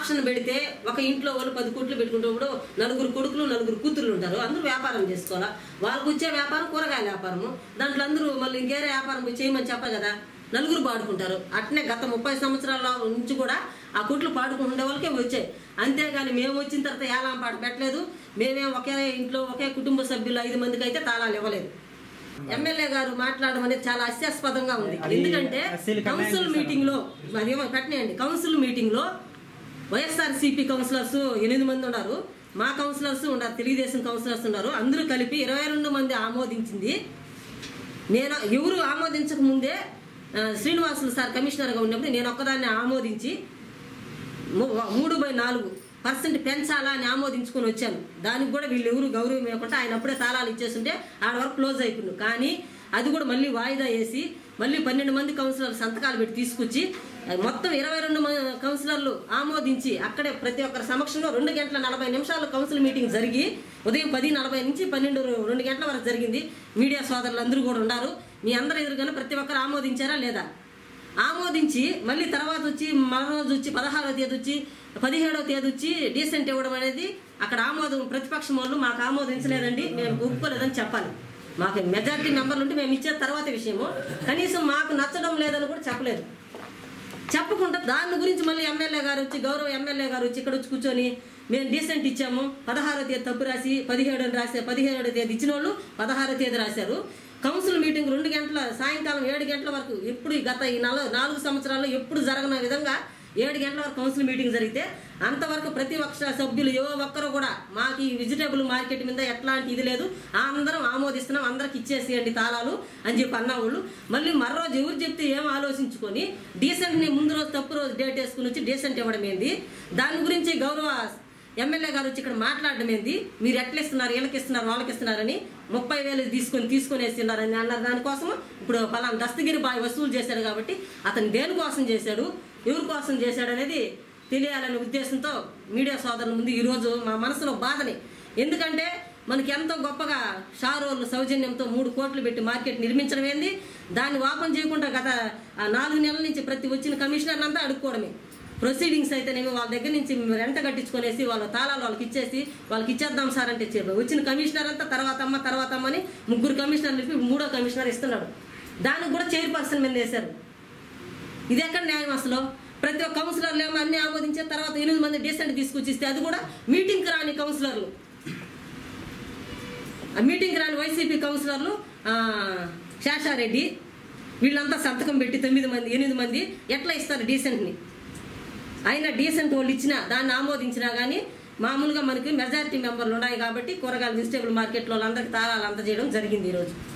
Option పెడితే ఒక ఇంట్లో వాళ్ళు పది కోట్లు పెట్టుకుంటప్పుడు నలుగురు కొడుకులు నలుగురు కూతుర్లు ఉంటారు అందరూ వ్యాపారం చేసుకోవాలా వాళ్ళకు వచ్చే వ్యాపారం కూరగాయల వ్యాపారము దాంట్లో అందరూ మళ్ళీ ఇంకేరే వ్యాపారం చేయమని చెప్పరు కదా నలుగురు పాడుకుంటారు అట్నే గత ముప్పై సంవత్సరాల నుంచి కూడా ఆ కుట్లు పాడుకుంటుండే వాళ్ళకే వచ్చాయి అంతేగాని మేము వచ్చిన తర్వాత ఏలాం పాట పెట్టలేదు మేమేం ఒకే ఇంట్లో ఒకే కుటుంబ సభ్యులు ఐదు మందికి అయితే తాళాలు ఇవ్వలేదు ఎమ్మెల్యే గారు మాట్లాడడం అనేది చాలా హాస్యాస్పదంగా ఉంది అది ఎందుకంటే అస్సలు కన్యాయం కౌన్సిల్ చేశారు. మీటింగ్ లో అదేమో పెట్టినాయండి కౌన్సిల్ మీటింగ్ లో వైఎస్ఆర్ సిపి కౌన్సిలర్స్ ఎనిమిది మంది ఉన్నారు మా కౌన్సిలర్స్ ఉన్నారు తెలుగుదేశం కౌన్సిలర్స్ ఉన్నారు అందరూ కలిపి ఇరవై రెండు మంది ఆమోదించింది నేను ఎవరు ఆమోదించక ముందే ఆ, శ్రీనివాసులు సార్ కమిషనర్గా ఉన్నప్పుడు నేను ఒక్కదాన్ని ఆమోదించి ము- మూడు బై నాలుగు పర్సెంట్ పెంచాలా అని ఆమోదించుకొని వచ్చాను దానికి కూడా వీళ్ళు ఎవరు గౌరవం ఇవ్వకుండా ఆయన అప్పుడే తాళాలు ఇచ్చేస్తుంటే ఆడ వరకు క్లోజ్ అయిపోయింది కానీ అది కూడా మళ్ళీ వాయిదా వేసి మళ్ళీ పన్నెండు మంది కౌన్సిలర్లు సంతకాలు పెట్టి తీసుకొచ్చి అది మొత్తం ఇరవై రెండు కౌన్సిలర్లు ఆమోదించి అక్కడే ప్రతి ఒక్కరి సమక్షంలో రెండు గంటల నలభై నిమిషాలు కౌన్సిల్ మీటింగ్ జరిగి ఉదయం పది నలభై నుంచి పన్నెండు రెండు గంటల వరకు జరిగింది మీడియా సోదరులు అందరూ కూడా ఉన్నారు మీ అందరి ఎదురుగానే ప్రతి ఒక్కరు ఆమోదించారా లేదా ఆమోదించి మళ్ళీ తర్వాత వచ్చి మరో రోజు వచ్చి పదహారవ తేదీ వచ్చి పదిహేడవ తేదీ వచ్చి డీసెంట్ ఇవ్వడం అనేది అక్కడ ఆమోదం ప్రతిపక్షం వాళ్ళు మాకు ఆమోదించలేదండి మేము ఒప్పుకోలేదని చెప్పాలి మాకు మెజారిటీ మెంబర్లు ఉంటే మేము ఇచ్చే తర్వాత విషయము కనీసం మాకు నచ్చడం లేదని కూడా చెప్పలేదు చెప్పకుండా దాని గురించి మళ్ళీ ఎమ్మెల్యే గారు వచ్చి గౌరవ ఎమ్మెల్యే గారు వచ్చి ఇక్కడ వచ్చి కూర్చొని మేము డీసెంట్ ఇచ్చాము పదహారో తేదీ తప్పు రాసి పదిహేడు రాసే పదిహేడో తేదీ ఇచ్చిన వాళ్ళు పదహారో తేదీ రాశారు కౌన్సిల్ మీటింగ్ రెండు గంటల సాయంకాలం ఏడు గంటల వరకు ఎప్పుడు ఈ గత ఈ నల నాలుగు సంవత్సరాల్లో ఎప్పుడు జరగని విధంగా ఏడు గంటల వరకు కౌన్సిల్ మీటింగ్ జరిగితే అంతవరకు ప్రతి ఒక్క సభ్యులు ఏ ఒక్కరు కూడా మాకు ఈ వెజిటేబుల్ మార్కెట్ మీద ఎట్లాంటి ఇది లేదు అందరం ఆమోదిస్తున్నాం అందరికి ఇచ్చేసేయండి తాళాలు అని చెప్పి అన్నవాళ్ళు మళ్ళీ మరో రోజు ఎవరు చెప్తే ఏం ఆలోచించుకొని డీసెంట్ని ముందు రోజు తప్పు రోజు డేట్ వేసుకుని వచ్చి డీసెంట్ ఇవ్వడం ఏంది దాని గురించి గౌరవ ఎమ్మెల్యే గారు వచ్చి ఇక్కడ మాట్లాడడం ఏంది మీరు ఎట్లా ఇస్తున్నారు వీళ్ళకి ఇస్తున్నారు వాళ్ళకి ఇస్తున్నారని ముప్పై వేలు తీసుకొని తీసుకొని వేస్తున్నారని అన్నారు దానికోసం ఇప్పుడు పలానా దస్తగిరి బాయ్ వసూలు చేశాడు కాబట్టి అతను దేనికోసం చేశాడు ఎవరి కోసం చేశాడు అనేది తెలియాలనే ఉద్దేశంతో మీడియా సోదరుల ముందు ఈరోజు మా మనసులో బాధని ఎందుకంటే మనకి ఎంతో గొప్పగా షారోళ్ళు సౌజన్యంతో మూడు కోట్లు పెట్టి మార్కెట్ నిర్మించడం ఏంది దాన్ని వాపం చేయకుండా గత ఆ నాలుగు నెలల నుంచి ప్రతి వచ్చిన కమిషనర్ అంతా అడుక్కోవడమే ప్రొసీడింగ్స్ అయితేనేమి వాళ్ళ దగ్గర నుంచి రెంట కట్టించుకొనేసి వాళ్ళ తాళాలు వాళ్ళకి ఇచ్చేసి వాళ్ళకి ఇచ్చేద్దాం సార్ అంటే చెప్పి వచ్చిన కమిషనర్ అంతా తర్వాత అమ్మ తర్వాత అమ్మ అని ముగ్గురు కమిషనర్లు ఇప్పి మూడో కమిషనర్ ఇస్తున్నాడు దానికి కూడా చైర్పర్సన్ మీద వేశారు ఇది ఎక్కడ న్యాయం అసలు ప్రతి ఒక్క కౌన్సిలర్లు ఏమో అన్ని ఆమోదించే తర్వాత ఎనిమిది మంది డీసెంట్ తీసుకొచ్చి ఇస్తే అది కూడా మీటింగ్కి రాని కౌన్సిలర్లు ఆ మీటింగ్కి రాని వైసీపీ కౌన్సిలర్లు ఆ, శేషారెడ్డి వీళ్ళంతా సంతకం పెట్టి తొమ్మిది మంది ఎనిమిది మంది ఎట్లా ఇస్తారు డీసెంట్ని అయినా డీసెంట్ వాళ్ళు ఇచ్చినా దాన్ని ఆమోదించినా కానీ మామూలుగా మనకి మెజారిటీ మెంబర్లు ఉన్నాయి కాబట్టి కూరగాయల వెజిటేబుల్ మార్కెట్లో వాళ్ళందరికీ తాళాలు అందజేయడం జరిగింది ఈరోజు